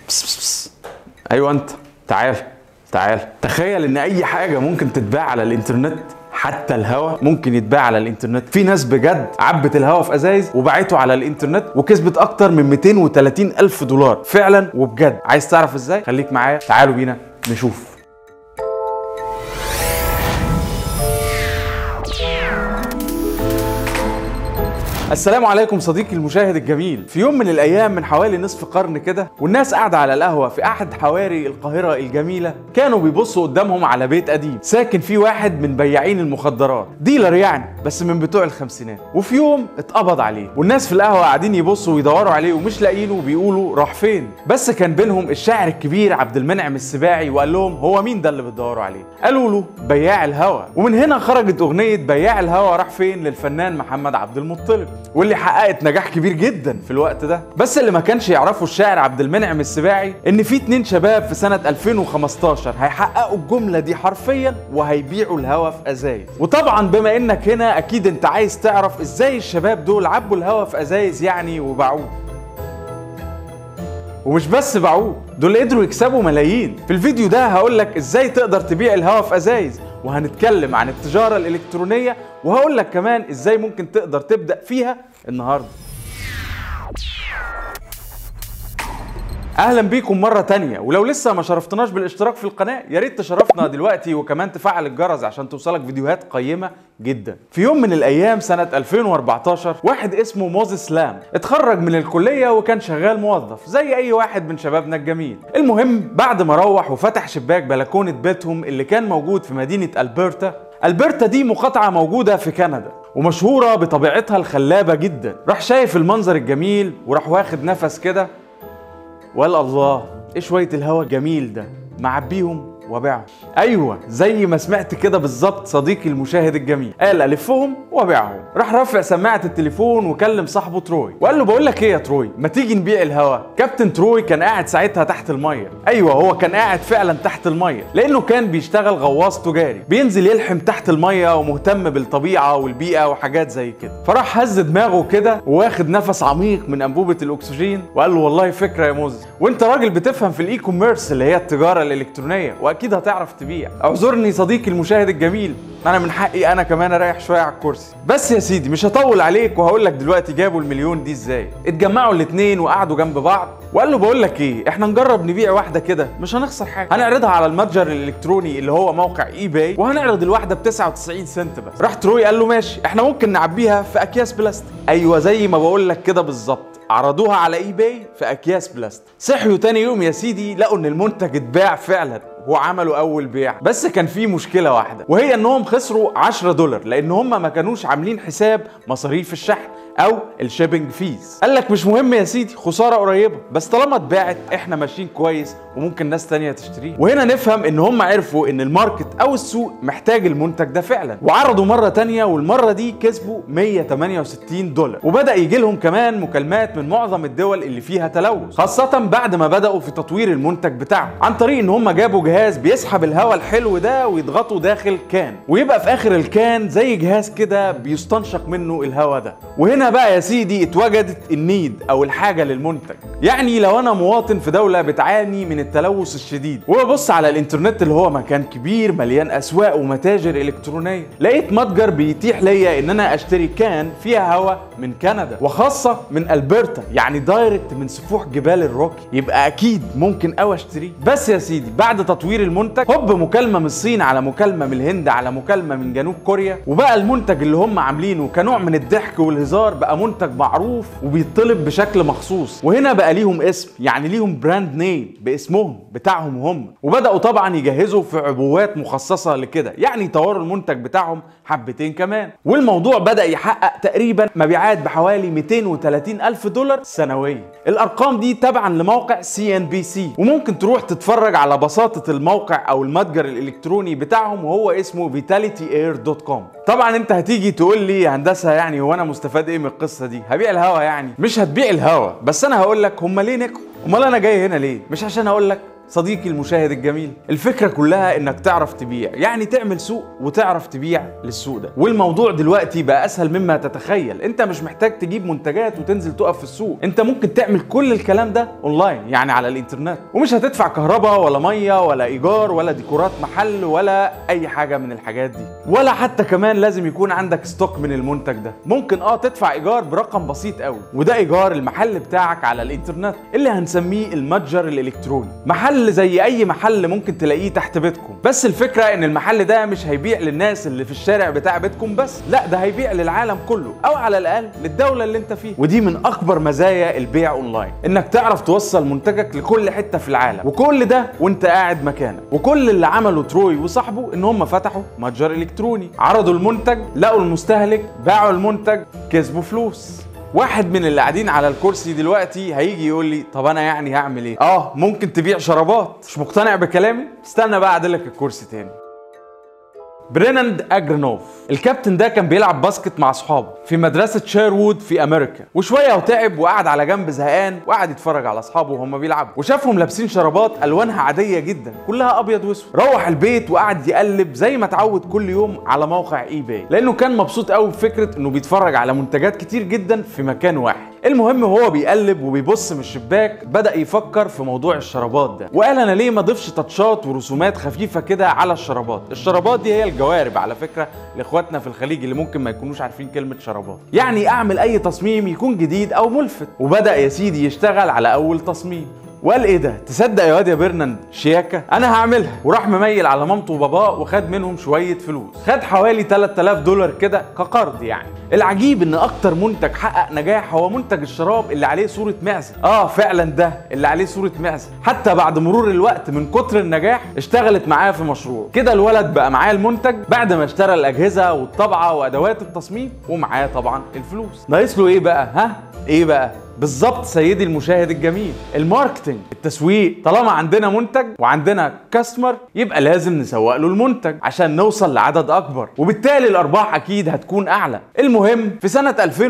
بس بس بس. ايوه انت تعال تعال تخيل ان اي حاجه ممكن تتباع على الانترنت حتى الهوا ممكن يتباع على الانترنت في ناس بجد عبت الهوا في ازايز وباعته على الانترنت وكسبت اكتر من 230 الف دولار فعلا وبجد عايز تعرف ازاي خليك معايا تعالوا بينا نشوف السلام عليكم صديقي المشاهد الجميل في يوم من الايام من حوالي نصف قرن كده والناس قاعده على القهوه في احد حواري القاهره الجميله كانوا بيبصوا قدامهم على بيت قديم ساكن فيه واحد من بياعين المخدرات ديلر يعني بس من بتوع الخمسينات وفي يوم اتقبض عليه والناس في القهوه قاعدين يبصوا ويدوروا عليه ومش لاقيينه وبيقولوا راح فين بس كان بينهم الشاعر الكبير عبد المنعم السباعي وقال لهم هو مين ده اللي بتدوروا عليه قالوا له بياع الهوا ومن هنا خرجت اغنيه بياع الهوا راح فين للفنان محمد عبد المطلب واللي حققت نجاح كبير جدا في الوقت ده بس اللي ما كانش يعرفه الشاعر عبد المنعم السباعي ان في اتنين شباب في سنه 2015 هيحققوا الجمله دي حرفيا وهيبيعوا الهوا في ازايز وطبعا بما انك هنا اكيد انت عايز تعرف ازاي الشباب دول عبوا الهوا في ازايز يعني وباعوه ومش بس باعوه دول قدروا يكسبوا ملايين في الفيديو ده هقول لك ازاي تقدر تبيع الهوا في ازايز وهنتكلم عن التجارة الإلكترونية وهقول لك كمان ازاي ممكن تقدر تبدأ فيها النهاردة اهلا بيكم مره تانية ولو لسه ما شرفتناش بالاشتراك في القناه يا ريت تشرفنا دلوقتي وكمان تفعل الجرس عشان توصلك فيديوهات قيمه جدا في يوم من الايام سنه 2014 واحد اسمه موزيس لام اتخرج من الكليه وكان شغال موظف زي اي واحد من شبابنا الجميل المهم بعد ما روح وفتح شباك بلكونه بيتهم اللي كان موجود في مدينه البرتا البرتا دي مقاطعه موجوده في كندا ومشهوره بطبيعتها الخلابه جدا راح شايف المنظر الجميل وراح واخد نفس كده وقال الله ايه شويه الهوا الجميل ده معبيهم وابيعهم ايوه زي ما سمعت كده بالظبط صديقي المشاهد الجميل قال الفهم وابيعهم راح رافع سماعه التليفون وكلم صاحبه تروي وقال له بقول لك ايه يا تروي ما تيجي نبيع الهوا كابتن تروي كان قاعد ساعتها تحت الميه ايوه هو كان قاعد فعلا تحت الميه لانه كان بيشتغل غواص تجاري بينزل يلحم تحت الميه ومهتم بالطبيعه والبيئه وحاجات زي كده فراح هز دماغه كده وواخد نفس عميق من انبوبه الاكسجين وقال له والله فكره يا موز وانت راجل بتفهم في الاي كوميرس اللي هي التجاره الالكترونيه واكيد هتعرف تبيع اعذرني صديقي المشاهد الجميل انا من حقي انا كمان اريح شويه على الكرسي بس يا سيدي مش هطول عليك وهقول لك دلوقتي جابوا المليون دي ازاي اتجمعوا الاثنين وقعدوا جنب بعض وقال له بقول لك ايه احنا نجرب نبيع واحده كده مش هنخسر حاجه هنعرضها على المتجر الالكتروني اللي هو موقع اي باي وهنعرض الواحده ب 99 سنت بس راح تروي قال له ماشي احنا ممكن نعبيها في اكياس بلاستيك ايوه زي ما بقول لك كده بالظبط عرضوها على اي باي في اكياس بلاستيك صحيوا تاني يوم يا سيدي لقوا ان المنتج اتباع فعلا وعملوا اول بيع بس كان في مشكله واحده وهي انهم خسروا 10 دولار لان هم ما كانوش عاملين حساب مصاريف الشحن او الشيبنج فيز قال لك مش مهم يا سيدي خساره قريبه بس طالما اتباعت احنا ماشيين كويس وممكن ناس تانية تشتريه وهنا نفهم ان هم عرفوا ان الماركت او السوق محتاج المنتج ده فعلا وعرضوا مره تانية والمره دي كسبوا 168 دولار وبدا يجي لهم كمان مكالمات من معظم الدول اللي فيها تلوث خاصه بعد ما بداوا في تطوير المنتج بتاعهم عن طريق ان هم جابوا جهاز بيسحب الهواء الحلو ده ويضغطه داخل كان ويبقى في اخر الكان زي جهاز كده بيستنشق منه الهواء ده وهنا بقى يا سيدي اتوجدت النيد او الحاجه للمنتج يعني لو انا مواطن في دوله بتعاني من التلوث الشديد وببص على الانترنت اللي هو مكان كبير مليان اسواق ومتاجر الكترونيه لقيت متجر بيتيح ليا ان انا اشتري كان فيها هواء من كندا وخاصه من البرتا يعني دايركت من سفوح جبال الروكي يبقى اكيد ممكن قوي اشتريه بس يا سيدي بعد تطوير المنتج هوب مكالمه من الصين على مكالمه من الهند على مكالمه من جنوب كوريا وبقى المنتج اللي هم عاملينه كنوع من الضحك والهزار بقى منتج معروف وبيطلب بشكل مخصوص وهنا بقى ليهم اسم يعني ليهم براند نيم باسمهم بتاعهم هم وبداوا طبعا يجهزوا في عبوات مخصصه لكده يعني يطوروا المنتج بتاعهم حبتين كمان والموضوع بدا يحقق تقريبا مبيعات بحوالي 230 الف دولار سنويا الارقام دي تبعا لموقع سي ان بي سي وممكن تروح تتفرج على بساطه الموقع او المتجر الالكتروني بتاعهم وهو اسمه vitalityair.com طبعا انت هتيجي تقول لي يا هندسه يعني هو انا مستفاد ايه من القصه دي هبيع الهوا يعني مش هتبيع الهوا بس انا هقول لك هم ليه نجحوا امال انا جاي هنا ليه مش عشان اقول لك صديقي المشاهد الجميل الفكره كلها انك تعرف تبيع يعني تعمل سوق وتعرف تبيع للسوق ده والموضوع دلوقتي بقى اسهل مما تتخيل انت مش محتاج تجيب منتجات وتنزل تقف في السوق انت ممكن تعمل كل الكلام ده اونلاين يعني على الانترنت ومش هتدفع كهرباء ولا ميه ولا ايجار ولا ديكورات محل ولا اي حاجه من الحاجات دي ولا حتى كمان لازم يكون عندك ستوك من المنتج ده ممكن اه تدفع ايجار برقم بسيط قوي وده ايجار المحل بتاعك على الانترنت اللي هنسميه المتجر الالكتروني محل زي اي محل ممكن تلاقيه تحت بيتكم بس الفكره ان المحل ده مش هيبيع للناس اللي في الشارع بتاع بيتكم بس لا ده هيبيع للعالم كله او على الاقل للدوله اللي انت فيها ودي من اكبر مزايا البيع اونلاين انك تعرف توصل منتجك لكل حته في العالم وكل ده وانت قاعد مكانك وكل اللي عمله تروي وصاحبه ان هم فتحوا متجر الكتروني عرضوا المنتج لقوا المستهلك باعوا المنتج كسبوا فلوس واحد من اللي قاعدين على الكرسي دلوقتي هيجي يقول لي طب انا يعني هعمل ايه اه ممكن تبيع شرابات مش مقتنع بكلامي استنى بقى اعدلك الكرسي تاني بريناند اجرنوف الكابتن ده كان بيلعب باسكت مع اصحابه في مدرسه شيروود في امريكا وشويه وتعب وقعد على جنب زهقان وقعد يتفرج على اصحابه وهم بيلعبوا وشافهم لابسين شرابات الوانها عاديه جدا كلها ابيض واسود روح البيت وقعد يقلب زي ما اتعود كل يوم على موقع اي باي لانه كان مبسوط قوي بفكره انه بيتفرج على منتجات كتير جدا في مكان واحد المهم وهو بيقلب وبيبص من الشباك بدا يفكر في موضوع الشرابات ده وقال انا ليه ما اضيفش تاتشات ورسومات خفيفه كده على الشرابات الشرابات دي هي الجوارب على فكره لاخواتنا في الخليج اللي ممكن ما يكونوش عارفين كلمه شرابات يعني اعمل اي تصميم يكون جديد او ملفت وبدا يا سيدي يشتغل على اول تصميم وقال ايه ده تصدق يا واد يا برناند شياكه انا هعملها وراح مميل على مامته وباباه وخد منهم شويه فلوس خد حوالي 3000 دولار كده كقرض يعني العجيب ان اكتر منتج حقق نجاح هو منتج الشراب اللي عليه صوره معزه اه فعلا ده اللي عليه صوره معزه حتى بعد مرور الوقت من كتر النجاح اشتغلت معاه في مشروع كده الولد بقى معاه المنتج بعد ما اشترى الاجهزه والطبعه وادوات التصميم ومعاه طبعا الفلوس ناقص له ايه بقى ها ايه بقى بالظبط سيدي المشاهد الجميل الماركتنج التسويق طالما عندنا منتج وعندنا كاستمر يبقى لازم نسوق له المنتج عشان نوصل لعدد اكبر وبالتالي الارباح اكيد هتكون اعلى المهم في سنه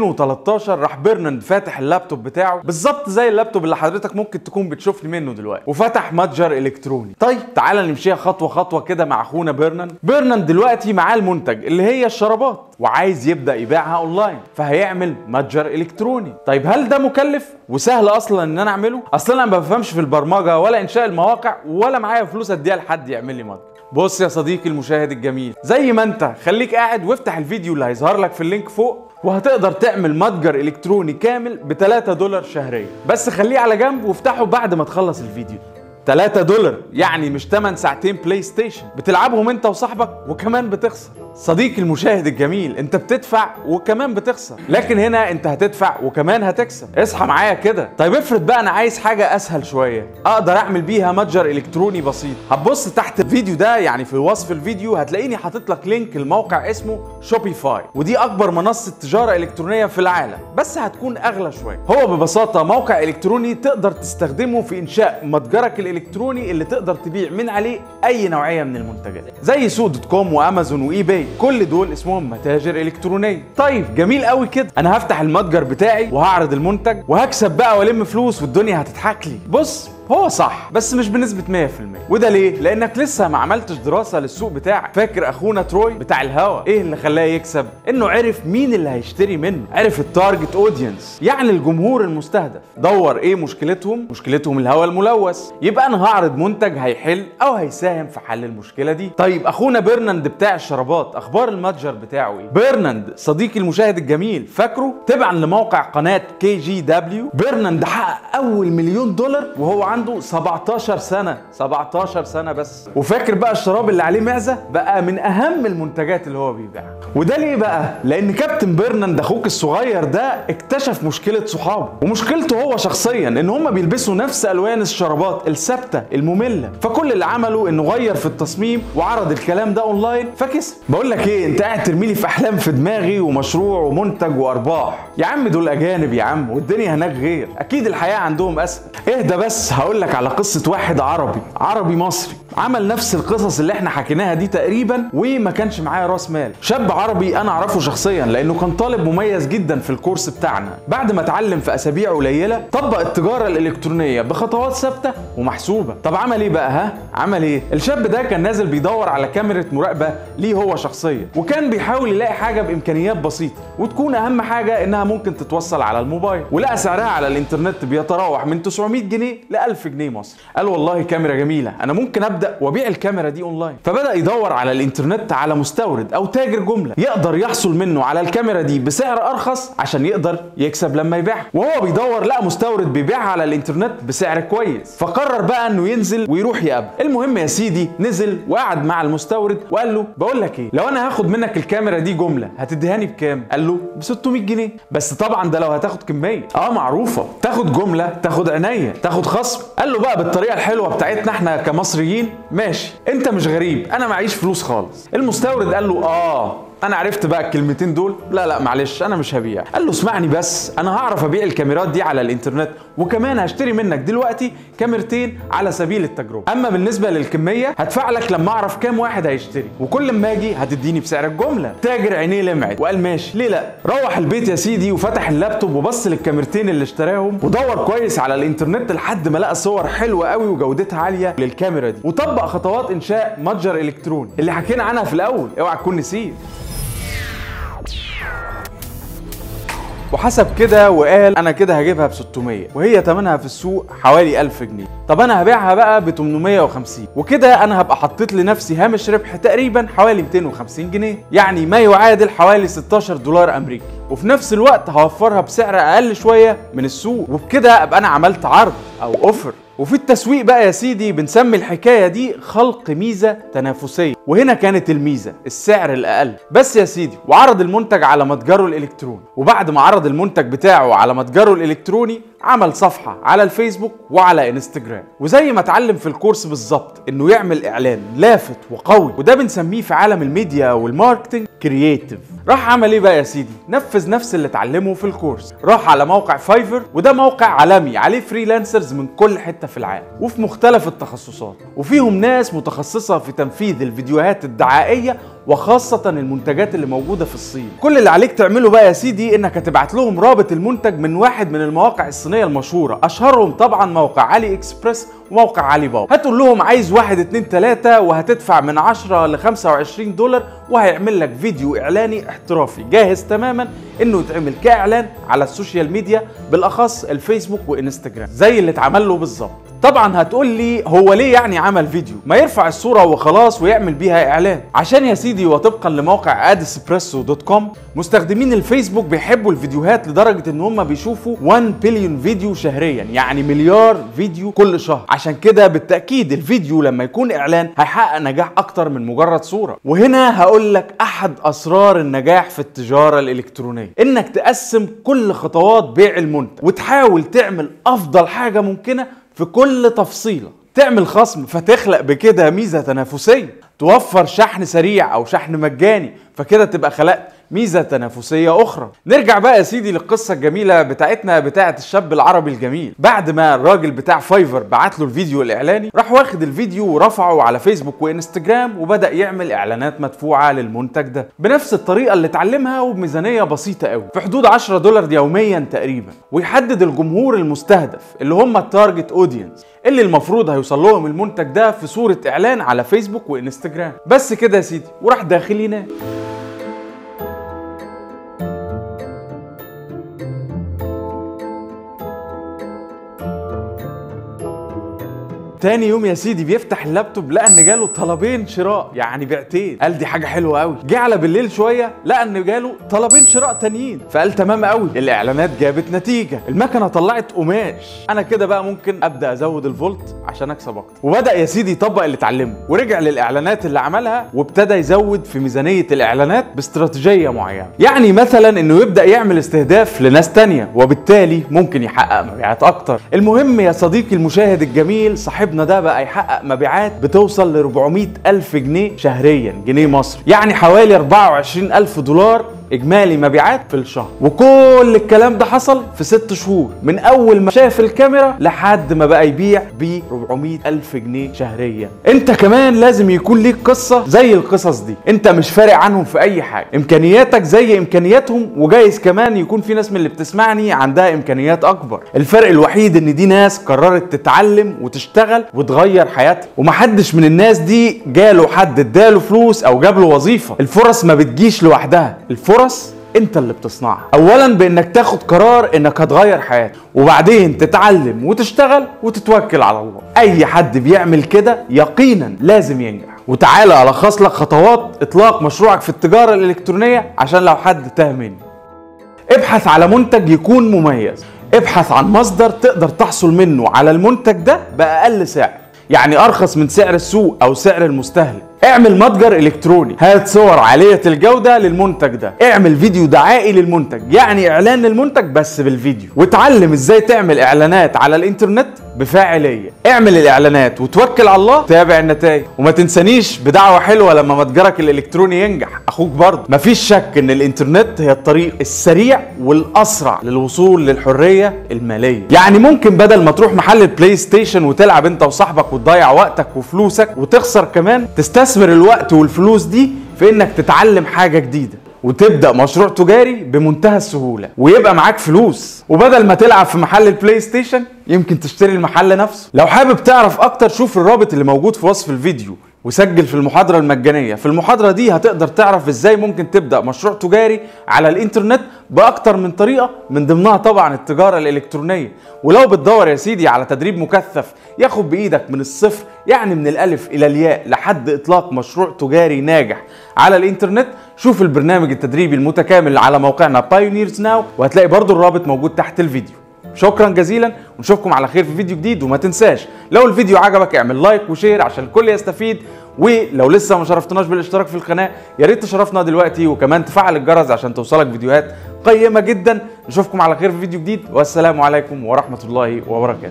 2013 راح برناند فاتح اللابتوب بتاعه بالظبط زي اللابتوب اللي حضرتك ممكن تكون بتشوفني منه دلوقتي وفتح متجر الكتروني طيب تعالى نمشيها خطوه خطوه كده مع اخونا برناند برناند دلوقتي معاه المنتج اللي هي الشرابات وعايز يبدا يبيعها اونلاين فهيعمل متجر الكتروني طيب هل ده مكلف وسهل اصلا ان انا اعمله اصلا انا ما بفهمش في البرمجه ولا انشاء المواقع ولا معايا فلوس اديها لحد يعمل لي متجر بص يا صديقي المشاهد الجميل زي ما انت خليك قاعد وافتح الفيديو اللي هيظهر لك في اللينك فوق وهتقدر تعمل متجر الكتروني كامل ب 3 دولار شهريا بس خليه على جنب وافتحه بعد ما تخلص الفيديو 3 دولار يعني مش 8 ساعتين بلاي ستيشن بتلعبهم انت وصاحبك وكمان بتخسر صديقي المشاهد الجميل انت بتدفع وكمان بتخسر لكن هنا انت هتدفع وكمان هتكسب اصحى معايا كده طيب افرض بقى انا عايز حاجه اسهل شويه اقدر اعمل بيها متجر الكتروني بسيط هتبص تحت الفيديو ده يعني في وصف الفيديو هتلاقيني حاطط لك لينك الموقع اسمه شوبيفاي ودي اكبر منصه تجاره الكترونيه في العالم بس هتكون اغلى شويه هو ببساطه موقع الكتروني تقدر تستخدمه في انشاء متجرك الالكتروني اللي تقدر تبيع من عليه اي نوعيه من المنتجات زي سوق دوت كوم وامازون واي باي كل دول اسمهم متاجر الكترونيه طيب جميل قوي كده انا هفتح المتجر بتاعي وهعرض المنتج وهكسب بقى والم فلوس والدنيا هتضحك لي بص هو صح بس مش بنسبة 100% وده ليه؟ لأنك لسه ما عملتش دراسة للسوق بتاعك فاكر أخونا تروي بتاع الهوا إيه اللي خلاه يكسب؟ إنه عرف مين اللي هيشتري منه عرف التارجت أودينس يعني الجمهور المستهدف دور إيه مشكلتهم؟ مشكلتهم الهوا الملوث يبقى أنا هعرض منتج هيحل أو هيساهم في حل المشكلة دي طيب أخونا برناند بتاع الشرابات أخبار المتجر بتاعه إيه؟ برناند صديقي المشاهد الجميل فاكره؟ تبعا لموقع قناة كي جي دبليو برناند حقق أول مليون دولار وهو عنده 17 سنه 17 سنه بس وفاكر بقى الشراب اللي عليه معزه بقى من اهم المنتجات اللي هو بيبيعها وده ليه بقى لان كابتن برناند اخوك الصغير ده اكتشف مشكله صحابه ومشكلته هو شخصيا ان هم بيلبسوا نفس الوان الشرابات الثابته الممله فكل اللي عمله انه غير في التصميم وعرض الكلام ده اونلاين فكسب بقول لك ايه انت قاعد ترمي لي في احلام في دماغي ومشروع ومنتج وارباح يا عم دول اجانب يا عم والدنيا هناك غير اكيد الحياه عندهم اسهل اهدى بس هقول هقول لك على قصه واحد عربي عربي مصري عمل نفس القصص اللي احنا حكيناها دي تقريبا وما كانش معاه راس مال شاب عربي انا اعرفه شخصيا لانه كان طالب مميز جدا في الكورس بتاعنا بعد ما اتعلم في اسابيع قليله طبق التجاره الالكترونيه بخطوات ثابته ومحسوبه طب عمل ايه بقى ها عمل ايه الشاب ده كان نازل بيدور على كاميرا مراقبه ليه هو شخصيا وكان بيحاول يلاقي حاجه بامكانيات بسيطه وتكون اهم حاجه انها ممكن تتوصل على الموبايل ولقى سعرها على الانترنت بيتراوح من 900 جنيه ل 1000 جنيه مصري قال والله كاميرا جميله انا ممكن ابدا وابيع الكاميرا دي اونلاين فبدا يدور على الانترنت على مستورد او تاجر جمله يقدر يحصل منه على الكاميرا دي بسعر ارخص عشان يقدر يكسب لما يبيعها وهو بيدور لقى مستورد بيبيعها على الانترنت بسعر كويس فقرر بقى انه ينزل ويروح يقابل المهم يا سيدي نزل وقعد مع المستورد وقال له بقول لك ايه لو انا هاخد منك الكاميرا دي جمله هتديهاني بكام قال له ب 600 جنيه بس طبعا ده لو هتاخد كميه اه معروفه تاخد جمله تاخد عينيا تاخد خصم قال له بقى بالطريقه الحلوه بتاعتنا احنا كمصريين ماشي انت مش غريب انا معيش فلوس خالص المستورد قال له اه انا عرفت بقى الكلمتين دول لا لا معلش انا مش هبيع قال له اسمعني بس انا هعرف ابيع الكاميرات دي على الانترنت وكمان هشتري منك دلوقتي كاميرتين على سبيل التجربه اما بالنسبه للكميه هدفع لك لما اعرف كام واحد هيشتري وكل ما اجي هتديني بسعر الجمله تاجر عينيه لمعت وقال ماشي ليه لا روح البيت يا سيدي وفتح اللابتوب وبص للكاميرتين اللي اشتراهم ودور كويس على الانترنت لحد ما لقى صور حلوه قوي وجودتها عاليه للكاميرا دي وطبق خطوات انشاء متجر الكتروني اللي حكينا عنها في الاول اوعى تكون نسيت وحسب كده وقال انا كده هجيبها ب 600 وهي ثمنها في السوق حوالي 1000 جنيه طب انا هبيعها بقى ب 850 وكده انا هبقى حطيت لنفسي هامش ربح تقريبا حوالي 250 جنيه يعني ما يعادل حوالي 16 دولار امريكي وفي نفس الوقت هوفرها بسعر اقل شويه من السوق وبكده ابقى انا عملت عرض او اوفر وفي التسويق بقى يا سيدي بنسمي الحكايه دي خلق ميزه تنافسيه وهنا كانت الميزه السعر الاقل بس يا سيدي وعرض المنتج على متجره الالكتروني وبعد ما عرض المنتج بتاعه على متجره الالكتروني عمل صفحه على الفيسبوك وعلى انستجرام وزي ما اتعلم في الكورس بالظبط انه يعمل اعلان لافت وقوي وده بنسميه في عالم الميديا والماركتنج كرييتيف راح عمل ايه بقى يا سيدي نفذ نفس اللي اتعلمه في الكورس راح على موقع فايفر وده موقع عالمي عليه فريلانسرز من كل حته في العالم وفي مختلف التخصصات وفيهم ناس متخصصه في تنفيذ الفيديوهات الدعائيه وخاصة المنتجات اللي موجودة في الصين كل اللي عليك تعمله بقى يا سيدي انك هتبعت لهم رابط المنتج من واحد من المواقع الصينية المشهورة اشهرهم طبعا موقع علي اكسبريس وموقع علي بابا هتقول لهم عايز واحد اتنين تلاتة وهتدفع من 10 ل 25 دولار وهيعمل لك فيديو اعلاني احترافي جاهز تماما انه يتعمل كاعلان على السوشيال ميديا بالاخص الفيسبوك وانستجرام زي اللي اتعمل له بالظبط طبعا هتقول لي هو ليه يعني عمل فيديو ما يرفع الصوره وخلاص ويعمل بيها اعلان عشان يا سيدي وطبقا لموقع ادسبريسو دوت كوم مستخدمين الفيسبوك بيحبوا الفيديوهات لدرجه ان هم بيشوفوا 1 بليون فيديو شهريا يعني مليار فيديو كل شهر عشان كده بالتاكيد الفيديو لما يكون اعلان هيحقق نجاح اكتر من مجرد صوره وهنا هقول لك احد اسرار النجاح في التجاره الالكترونيه انك تقسم كل خطوات بيع المنتج وتحاول تعمل افضل حاجه ممكنه في كل تفصيله تعمل خصم فتخلق بكده ميزه تنافسيه توفر شحن سريع او شحن مجاني فكده تبقى خلقت ميزه تنافسيه اخرى نرجع بقى يا سيدي للقصه الجميله بتاعتنا بتاعه الشاب العربي الجميل بعد ما الراجل بتاع فايفر بعت له الفيديو الاعلاني راح واخد الفيديو ورفعه على فيسبوك وانستجرام وبدا يعمل اعلانات مدفوعه للمنتج ده بنفس الطريقه اللي اتعلمها وبميزانيه بسيطه قوي في حدود 10 دولار يوميا تقريبا ويحدد الجمهور المستهدف اللي هم التارجت اودينس اللي المفروض هيوصل لهم المنتج ده في صوره اعلان على فيسبوك وانستجرام بس كده يا سيدي وراح داخل ينام تاني يوم يا سيدي بيفتح اللابتوب لقى ان جاله طلبين شراء يعني بيعتين قال دي حاجه حلوه قوي جه على بالليل شويه لقى ان جاله طلبين شراء تانيين فقال تمام قوي الاعلانات جابت نتيجه المكنه طلعت قماش انا كده بقى ممكن ابدا ازود الفولت عشان اكسب اكتر وبدا يا سيدي يطبق اللي اتعلمه ورجع للاعلانات اللي عملها وابتدى يزود في ميزانيه الاعلانات باستراتيجيه معينه يعني مثلا انه يبدا يعمل استهداف لناس تانية وبالتالي ممكن يحقق مبيعات اكتر المهم يا صديقي المشاهد الجميل صاحبنا ده بقى يحقق مبيعات بتوصل ل 400 الف جنيه شهريا جنيه مصري يعني حوالي 24 الف دولار اجمالي مبيعات في الشهر وكل الكلام ده حصل في ست شهور من اول ما شاف الكاميرا لحد ما بقى يبيع ب 400 الف جنيه شهريا انت كمان لازم يكون ليك قصه زي القصص دي انت مش فارق عنهم في اي حاجه امكانياتك زي امكانياتهم وجايز كمان يكون في ناس من اللي بتسمعني عندها امكانيات اكبر الفرق الوحيد ان دي ناس قررت تتعلم وتشتغل وتغير حياتها ومحدش من الناس دي جاله حد اداله فلوس او جاب له وظيفه الفرص ما بتجيش لوحدها الفرص انت اللي بتصنعها اولا بانك تاخد قرار انك هتغير حياتك وبعدين تتعلم وتشتغل وتتوكل على الله اي حد بيعمل كده يقينا لازم ينجح وتعالى الخص لك خطوات اطلاق مشروعك في التجاره الالكترونيه عشان لو حد تاه مني ابحث على منتج يكون مميز ابحث عن مصدر تقدر تحصل منه على المنتج ده باقل سعر يعني ارخص من سعر السوق او سعر المستهلك اعمل متجر الكتروني هات صور عالية الجودة للمنتج ده اعمل فيديو دعائي للمنتج يعني اعلان للمنتج بس بالفيديو وتعلم ازاي تعمل اعلانات على الانترنت بفاعلية اعمل الاعلانات وتوكل على الله تابع النتائج وما تنسانيش بدعوة حلوة لما متجرك الالكتروني ينجح اخوك برضه مفيش شك ان الانترنت هي الطريق السريع والاسرع للوصول للحرية المالية يعني ممكن بدل ما تروح محل البلاي ستيشن وتلعب انت وصاحبك وتضيع وقتك وفلوسك وتخسر كمان تستثمر الوقت والفلوس دي في انك تتعلم حاجة جديدة وتبدا مشروع تجاري بمنتهى السهوله ويبقى معاك فلوس وبدل ما تلعب في محل البلاي ستيشن يمكن تشتري المحل نفسه لو حابب تعرف اكتر شوف الرابط اللي موجود في وصف الفيديو وسجل في المحاضرة المجانية في المحاضرة دي هتقدر تعرف ازاي ممكن تبدأ مشروع تجاري على الانترنت بأكتر من طريقة من ضمنها طبعا التجارة الإلكترونية ولو بتدور يا سيدي على تدريب مكثف ياخد بإيدك من الصفر يعني من الألف إلى الياء لحد إطلاق مشروع تجاري ناجح على الانترنت شوف البرنامج التدريبي المتكامل على موقعنا بايونيرز ناو وهتلاقي برضو الرابط موجود تحت الفيديو شكرا جزيلا ونشوفكم على خير في فيديو جديد وما تنساش لو الفيديو عجبك اعمل لايك وشير عشان الكل يستفيد ولو لسه ما شرفتناش بالاشتراك في القناه يا ريت تشرفنا دلوقتي وكمان تفعل الجرس عشان توصلك فيديوهات قيمه جدا نشوفكم على خير في فيديو جديد والسلام عليكم ورحمه الله وبركاته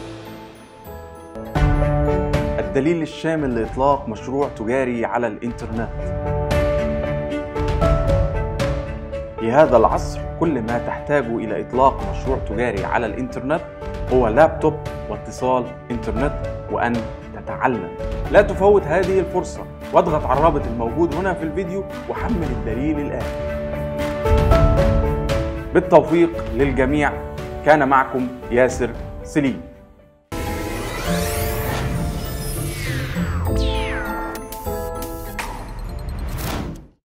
الدليل الشامل لاطلاق مشروع تجاري على الانترنت في هذا العصر كل ما تحتاج إلى إطلاق مشروع تجاري على الإنترنت هو لابتوب واتصال إنترنت وأن تتعلم لا تفوت هذه الفرصة واضغط على الرابط الموجود هنا في الفيديو وحمل الدليل الآن بالتوفيق للجميع كان معكم ياسر سليم